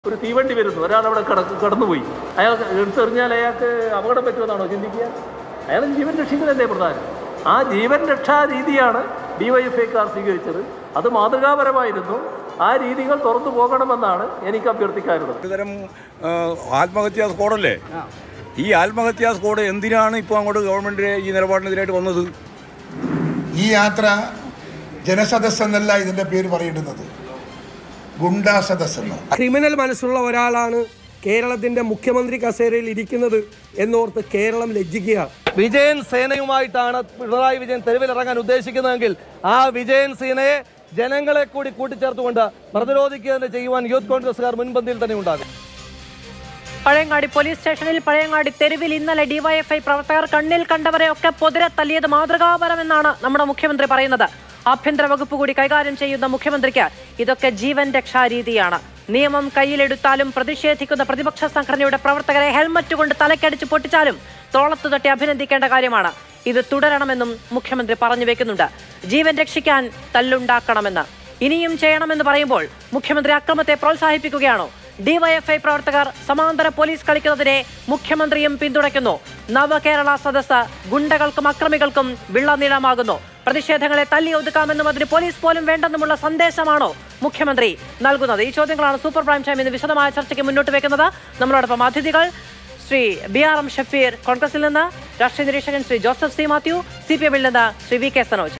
ഒരു തീവണ്ടി വരുന്നു ഒരാൾ അവിടെ കടക്ക് കടന്നുപോയി അയാൾ എടുത്തെറിഞ്ഞാൽ അയാൾക്ക് അപകടം പറ്റുമെന്നാണോ ചിന്തിക്കുക അയാൾ ജീവൻ രക്ഷിക്കലല്ലേ പ്രധാനം ആ ജീവൻ രക്ഷാ രീതിയാണ് ഡിവൈഎഫ്ഐക്കാർ സ്വീകരിച്ചത് അത് മാതൃകാപരമായിരുന്നു ആ രീതികൾ തുറന്നു പോകണമെന്നാണ് എനിക്ക് അഭ്യർത്ഥിക്കാനുള്ളത് ഒരുതരം ആ, ആത്മഹത്യാ സ്കോഡല്ലേ ഈ ആത്മഹത്യാ സ്കോഡ് എന്തിനാണ് ഇപ്പോൾ അങ്ങോട്ട് ഗവൺമെൻറ് ഈ നിലപാടിനെതിരായിട്ട് വന്നത് ഈ യാത്ര ജനസദസ് എന്നല്ല ഇതിൻ്റെ പേര് പറയേണ്ടുന്നത് ഗുണ്ടാ സദസ് എന്ന് ക്രിമിനൽ മനസ്സുള്ള ഒരാളാണ് കേരളത്തിന്റെ മുഖ്യമന്ത്രി കസേരയിൽ ഇരിക്കുന്നത് എന്നോർത്ത് കേരളം ലജ്ജിക്കുകയാണ് വിജയൻ സേനയുമായിട്ടാണ് പിണറായി വിജയൻ തെരുവിലിറങ്ങാൻ ഉദ്ദേശിക്കുന്നതെങ്കിൽ ആ വിജയൻ സേനയെ ജനങ്ങളെ കൂടി കൂട്ടിച്ചേർത്തുകൊണ്ട് പ്രതിരോധിക്കുക തന്നെ ചെയ്യുവാൻ യൂത്ത് കോൺഗ്രസുകാർ മുൻപന്തിയിൽ തന്നെ ഉണ്ടാകും പഴയങ്ങാടി പോലീസ് സ്റ്റേഷനിൽ പഴയങ്ങാടി തെരുവിൽ ഇന്നലെ ഡിവൈഎഫ്ഐ പ്രവർത്തകർ കണ്ണിൽ കണ്ടവരെയൊക്കെ പൊതിരെ തല്ലിയത് മാതൃകാപരമെന്നാണ് നമ്മുടെ മുഖ്യമന്ത്രി പറയുന്നത് ആഭ്യന്തര വകുപ്പ് കൂടി കൈകാര്യം ചെയ്യുന്ന മുഖ്യമന്ത്രിക്ക് ഇതൊക്കെ ജീവൻ രക്ഷാ രീതിയാണ് നിയമം കയ്യിലെടുത്താലും പ്രതിഷേധിക്കുന്ന പ്രതിപക്ഷ സംഘടനയുടെ പ്രവർത്തകരെ ഹെൽമറ്റ് കൊണ്ട് തലക്കടിച്ച് പൊട്ടിച്ചാലും തോളത്തു തട്ടി അഭിനന്ദിക്കേണ്ട കാര്യമാണ് ഇത് തുടരണമെന്നും മുഖ്യമന്ത്രി പറഞ്ഞു വെക്കുന്നുണ്ട് ജീവൻ രക്ഷിക്കാൻ തല്ലുണ്ടാക്കണമെന്ന് ഇനിയും ചെയ്യണമെന്ന് പറയുമ്പോൾ മുഖ്യമന്ത്രി അക്രമത്തെ പ്രോത്സാഹിപ്പിക്കുകയാണോ ഡിവൈഎഫ്ഐ പ്രവർത്തകർ സമാന്തര പോലീസ് കളിക്കുന്നതിനെ മുഖ്യമന്ത്രിയും പിന്തുണയ്ക്കുന്നു നവകേരള സദസ് ഗുണ്ടകൾക്കും അക്രമികൾക്കും വിള്ളനീളമാകുന്നു പ്രതിഷേധങ്ങളെ തല്ലി ഒതുക്കാമെന്നും അതിന് പോലീസ് പോലും വേണ്ടെന്നുമുള്ള സന്ദേശമാണോ മുഖ്യമന്ത്രി നൽകുന്നത് ഈ ചോദ്യങ്ങളാണ് സൂപ്പർ പ്രൈം ടൈം ഇന്ന് വിശദമായ ചർച്ചയ്ക്ക് മുന്നോട്ട് വെക്കുന്നത് നമ്മളോടൊപ്പം അതിഥികൾ Shri B R M Shafeer കോൺഗ്രസിൽ നിന്ന് രാഷ്ട്രീയ നിരീക്ഷകൻ Shri Joseph C Mathew C P എമ്മിൽ നിന്ന് ശ്രീ വി കെ സനോജ്